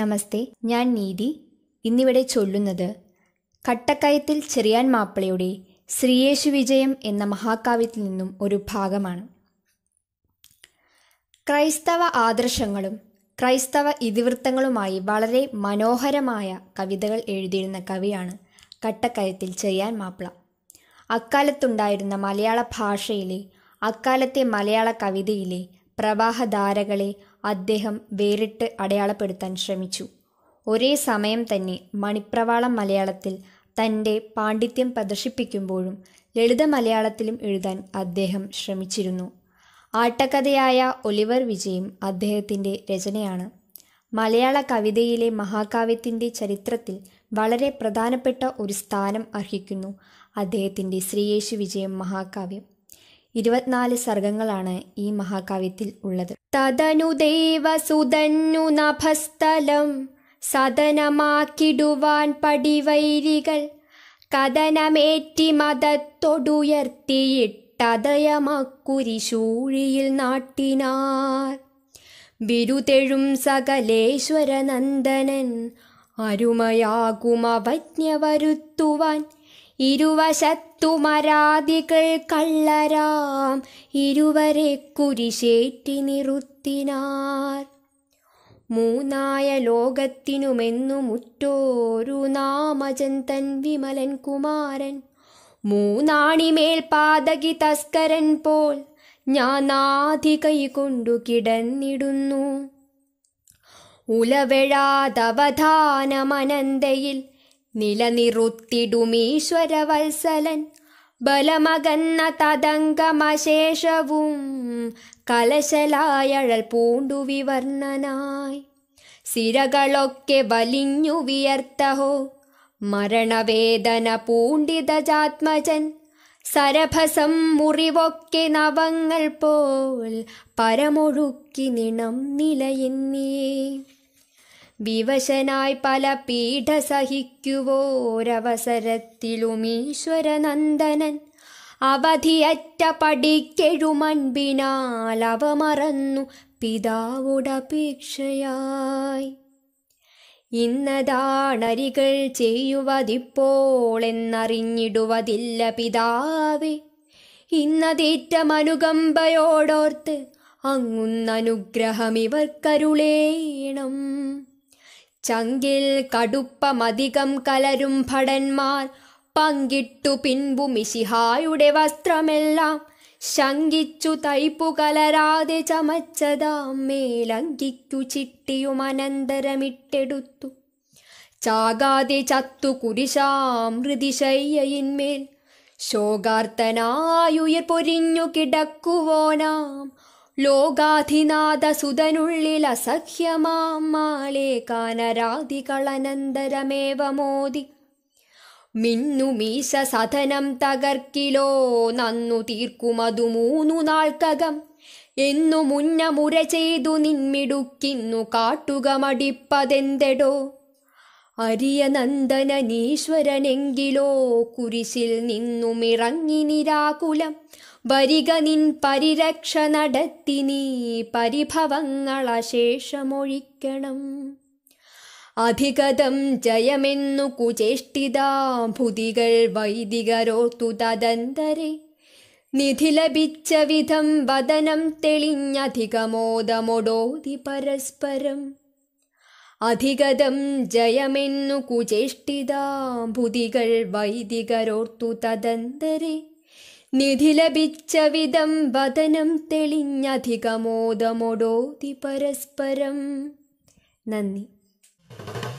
നമസ്തേ ഞാൻ നീതി ഇന്നിവിടെ ചൊല്ലുന്നത് കട്ടക്കയത്തിൽ ചെറിയാൻ മാപ്പിളയുടെ ശ്രീയേശു വിജയം എന്ന മഹാകാവ്യത്തിൽ നിന്നും ഒരു ഭാഗമാണ് ക്രൈസ്തവ ആദർശങ്ങളും ക്രൈസ്തവ ഇതിവൃത്തങ്ങളുമായി വളരെ മനോഹരമായ കവിതകൾ എഴുതിയിരുന്ന കവിയാണ് കട്ടക്കയത്തിൽ ചെറിയാൻ മാപ്പിള അക്കാലത്തുണ്ടായിരുന്ന മലയാള ഭാഷയിലെ അക്കാലത്തെ മലയാള കവിതയിലെ പ്രവാഹധാരകളെ അദ്ദേഹം വേറിട്ട് അടയാളപ്പെടുത്താൻ ശ്രമിച്ചു ഒരേ സമയം തന്നെ മണിപ്രവാളം മലയാളത്തിൽ തൻ്റെ പാണ്ഡിത്യം പ്രദർശിപ്പിക്കുമ്പോഴും ലളിത മലയാളത്തിലും എഴുതാൻ അദ്ദേഹം ശ്രമിച്ചിരുന്നു ആട്ടക്കഥയായ ഒലിവർ വിജയും അദ്ദേഹത്തിൻ്റെ രചനയാണ് മലയാള കവിതയിലെ മഹാകാവ്യത്തിൻ്റെ ചരിത്രത്തിൽ വളരെ പ്രധാനപ്പെട്ട ഒരു സ്ഥാനം അർഹിക്കുന്നു അദ്ദേഹത്തിൻ്റെ ശ്രീയേശു വിജയം മഹാകാവ്യം ഇരുപത്തിനാല് സർഗങ്ങളാണ് ഈ മഹാകാവ്യത്തിൽ ഉള്ളത് തദനു ദേവസുതന്നു നഭസ്ഥലം സദനമാക്കിടുവാൻ പടിവൈരികൾ കഥനമേറ്റി മതത്തൊടുയർത്തിയിട്ടതയമക്കുരിശൂഴിയിൽ നാട്ടിനാർ ബിരുതെഴും സകലേശ്വരനന്ദനൻ അരുമയാകുമവജ്ഞ വരുത്തുവാൻ ഇരുവശത്തുമരാതികൾ കള്ളരാം ഇരുവരെ കുരിശേറ്റി നിറുത്തിനാർ മൂന്നായ ലോകത്തിനുമെന്നു മുറ്റോരു നാമജൻ തൻ വിമലൻ കുമാരൻ മൂന്നാണിമേൽ പാതകി തസ്കരൻ പോൽ ഞാനാധി കൈകൊണ്ടു കിടന്നിടുന്നു ഉലവെഴാതവധാനമനന്തയിൽ നിലനിറുത്തിടുമീശ്വരവത്സലൻ ബലമകന്ന തതംഗമശേഷവും കലശലായഴൽ പൂണ്ടു വിവർണനായി സിരകളൊക്കെ വലിഞ്ഞു വിയർത്തഹോ മരണവേദന പൂണ്ടിതജാത്മജൻ സരഭസം മുറിവൊക്കെ നവങ്ങൾ പോൽ പരമൊഴുക്കി നിണം നിലയെന്നിയേ വിവശനായി പല പീഠ സഹിക്കുവോരവസരത്തിലും ഈശ്വരനന്ദനൻ അവധിയറ്റ പടിക്കെഴുമൺപിനാൽ അവ മറന്നു പിതാവുടപേക്ഷയായി ഇന്നതാണരികൾ ചെയ്യുവതിപ്പോൾ എന്നറിഞ്ഞിടുവതില്ല പിതാവേ ഇന്നതേറ്റമനുകമ്പയോടോർത്ത് അങ്ങുന്നനുഗ്രഹം ഇവർക്കരുളേണം ചങ്കിൽ കടുപ്പമധികം കലരും ഭടന്മാർ പങ്കിട്ടു പിൻപു മിശിഹായുടെ വസ്ത്രമെല്ലാം ശങ്കിച്ചു തൈപ്പു കലരാതെ ചമച്ചതാം മേലങ്കിക്കു ചിട്ടിയും അനന്തരമിട്ടെടുത്തു ചാകാതെ ചത്തു കുരിശാം ഹൃതിശയ്യയിന്മേൽ ശോകാർത്തനായുയർ പൊരിഞ്ഞു കിടക്കുവോനാം ലോകാധിനാഥ സുതനുള്ളിൽ അസഖ്യമാം മാലേ കാനരാദികളനന്തരമേവ മോദി മിന്നുമീശ സധനം തകർക്കിലോ നന്നു തീർക്കുമതു മൂന്നു നാൾക്കകം എന്നു മുന്ന മുര ചെയ്തു നിന്മിടുക്കിന്നു കാട്ടുക മടിപ്പതെന്തെടോ അരിയ നന്ദനനീശ്വരനെങ്കിലോ കുരിശിൽ നിന്നുമിറങ്ങി നിരാകുലം വരിക നിൻ പരിരക്ഷ നടത്തി നീ പരിഭവങ്ങളശേഷമൊഴിക്കണം അധികതം ജയമെന്നു കുചേഷ്ടിതാഭുതികൾ വൈദികരോർത്തു തദന്തരെ നിധി ലഭിച്ച വിധം വദനം തെളിഞ്ഞധികമോദമൊടോതി പരസ്പരം അധികതം ജയമെന്നു കുചേഷ്ടിതാഭുതികൾ വൈദികരോർത്തു തദന്തരെ നിധി ലഭിച്ച വിധം വദനം തെളിഞ്ഞധികമോദമൊടോതി പരസ്പരം നന്ദി